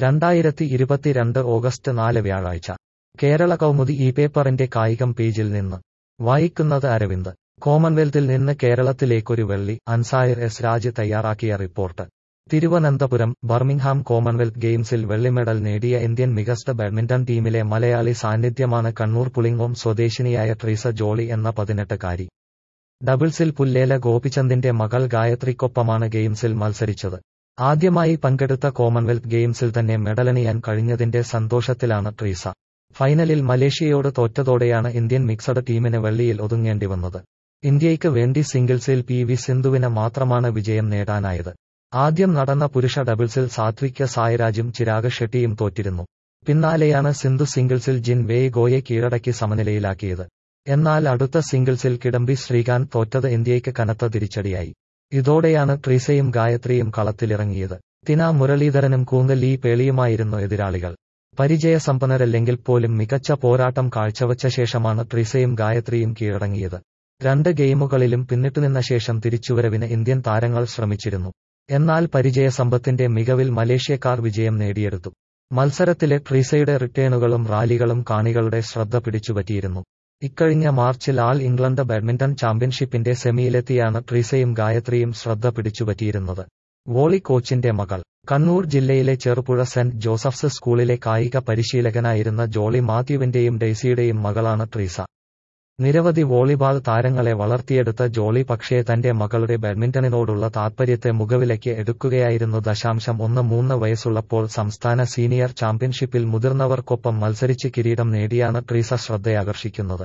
രണ്ടായിരത്തി ഇരുപത്തിരണ്ട് ഓഗസ്റ്റ് നാല് വ്യാഴാഴ്ച കേരള കൗമുദി ഈ പേപ്പറിന്റെ കായികം പേജിൽ നിന്ന് വായിക്കുന്നത് അരവിന്ദ് കോമൺവെൽത്തിൽ നിന്ന് കേരളത്തിലേക്കൊരു വെള്ളി അൻസായർ എസ് രാജ് തയ്യാറാക്കിയ റിപ്പോർട്ട് തിരുവനന്തപുരം ബർമിംഗ്ഹാം കോമൺവെൽത്ത് ഗെയിംസിൽ വെള്ളി മെഡൽ നേടിയ ഇന്ത്യൻ മികച്ച ബാഡ്മിന്റൺ ടീമിലെ മലയാളി സാന്നിധ്യമാണ് കണ്ണൂർ പുളിങ്ങോം സ്വദേശിനിയായ ട്രീസ ജോളി എന്ന പതിനെട്ടുകാരി ഡബിൾസിൽ പുല്ലേല ഗോപിചന്ദിന്റെ മകൾ ഗായത്രിക്കൊപ്പമാണ് ഗെയിംസിൽ മത്സരിച്ചത് ആദ്യമായി പങ്കെടുത്ത കോമൺവെൽത്ത് ഗെയിംസിൽ തന്നെ മെഡലണിയാൻ കഴിഞ്ഞതിന്റെ സന്തോഷത്തിലാണ് ട്രീസ ഫൈനലിൽ മലേഷ്യയോട് തോറ്റതോടെയാണ് ഇന്ത്യൻ മിക്സഡ് ടീമിന് വെള്ളിയിൽ ഒതുങ്ങേണ്ടി വന്നത് ഇന്ത്യയ്ക്ക് വേണ്ടി സിംഗിൾസിൽ പി വി സിന്ധുവിന് മാത്രമാണ് വിജയം നേടാനായത് ആദ്യം നടന്ന പുരുഷ ഡബിൾസിൽ സാത്വിക് സായ്രാജും ചിരാഗ് ഷെട്ടിയും തോറ്റിരുന്നു പിന്നാലെയാണ് സിന്ധു സിംഗിൾസിൽ ജിൻ വേയ് ഗോയെ കീഴടക്കി സമനിലയിലാക്കിയത് എന്നാൽ അടുത്ത സിംഗിൾസിൽ കിഡംബി ശ്രീകാന്ത് തോറ്റത് ഇന്ത്യയ്ക്ക് കനത്ത തിരിച്ചടിയായി ഇതോടെയാണ് ട്രീസയും ഗായത്രിയും കളത്തിലിറങ്ങിയത് തിന മുരളീധരനും കൂങ്കൽ ഈ പേളിയുമായിരുന്നു എതിരാളികൾ പരിചയസമ്പന്നരല്ലെങ്കിൽ പോലും മികച്ച പോരാട്ടം കാഴ്ചവച്ച ശേഷമാണ് ട്രീസയും ഗായത്രിയും കീഴടങ്ങിയത് രണ്ട് ഗെയിമുകളിലും പിന്നിട്ടുനിന്ന ശേഷം തിരിച്ചുവരവിന് ഇന്ത്യൻ താരങ്ങൾ ശ്രമിച്ചിരുന്നു എന്നാൽ പരിചയസമ്പത്തിന്റെ മികവിൽ മലേഷ്യക്കാർ വിജയം നേടിയെടുത്തു മത്സരത്തിലെ ട്രീസയുടെ റിട്ടേണുകളും റാലികളും കാണികളുടെ ശ്രദ്ധ പിടിച്ചുപറ്റിയിരുന്നു ഇക്കഴിഞ്ഞ മാർച്ചിൽ ആൾ ഇംഗ്ലണ്ട് ബാഡ്മിന്റൺ ചാമ്പ്യൻഷിപ്പിന്റെ സെമിയിലെത്തിയാണ് ട്രീസയും ഗായത്രിയും ശ്രദ്ധ പിടിച്ചുപറ്റിയിരുന്നത് വോളി കോച്ചിന്റെ മകൾ കണ്ണൂർ ജില്ലയിലെ ചെറുപുഴ സെന്റ് ജോസഫ്സ് സ്കൂളിലെ കായിക പരിശീലകനായിരുന്ന ജോളി മാത്യുവിന്റെയും ഡെയ്സിയുടെയും മകളാണ് ട്രീസ നിരവധി വോളിബാൾ താരങ്ങളെ വളർത്തിയെടുത്ത ജോളി പക്ഷേ തന്റെ മകളുടെ ബാഡ്മിന്റണിനോടുള്ള താത്പര്യത്തെ മുഖവിലയ്ക്ക് എടുക്കുകയായിരുന്നു ദശാംശം ഒന്ന് മൂന്ന് വയസ്സുള്ളപ്പോൾ സംസ്ഥാന സീനിയർ ചാമ്പ്യൻഷിപ്പിൽ മുതിർന്നവർക്കൊപ്പം മത്സരിച്ച് കിരീടം നേടിയാണ് ട്രീസ ശ്രദ്ധയാകർഷിക്കുന്നത്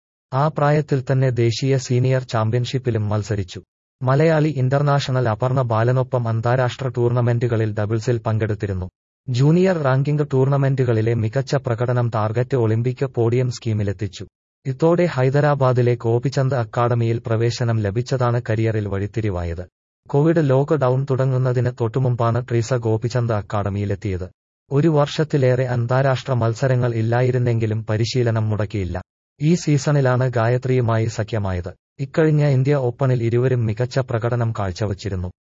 ആ പ്രായത്തിൽ തന്നെ ദേശീയ സീനിയർ ചാമ്പ്യൻഷിപ്പിലും മത്സരിച്ചു മലയാളി ഇന്റർനാഷണൽ അപർണ ബാലനൊപ്പം അന്താരാഷ്ട്ര ടൂർണമെന്റുകളിൽ ഡബിൾസിൽ പങ്കെടുത്തിരുന്നു ജൂനിയർ റാങ്കിംഗ് ടൂർണമെന്റുകളിലെ മികച്ച പ്രകടനം ടാർഗറ്റ് ഒളിമ്പിക് പോഡിയം സ്കീമിലെത്തിച്ചു ഇതോടെ ഹൈദരാബാദിലെ ഗോപിചന്ദ് അക്കാദമിയിൽ പ്രവേശനം ലഭിച്ചതാണ് കരിയറിൽ വഴിത്തിരിവായത് കോവിഡ് ലോക്ക് ഡൌൺ തുടങ്ങുന്നതിന് തൊട്ടുമുമ്പാണ് ട്രീസ ഗോപിചന്ദ് അക്കാദമിയിലെത്തിയത് ഒരു വർഷത്തിലേറെ അന്താരാഷ്ട്ര മത്സരങ്ങൾ ഇല്ലായിരുന്നെങ്കിലും പരിശീലനം മുടക്കിയില്ല ഈ സീസണിലാണ് ഗായത്രിയുമായി സഖ്യമായത് ഇക്കഴിഞ്ഞ ഇന്ത്യ ഓപ്പണിൽ ഇരുവരും മികച്ച പ്രകടനം കാഴ്ചവച്ചിരുന്നു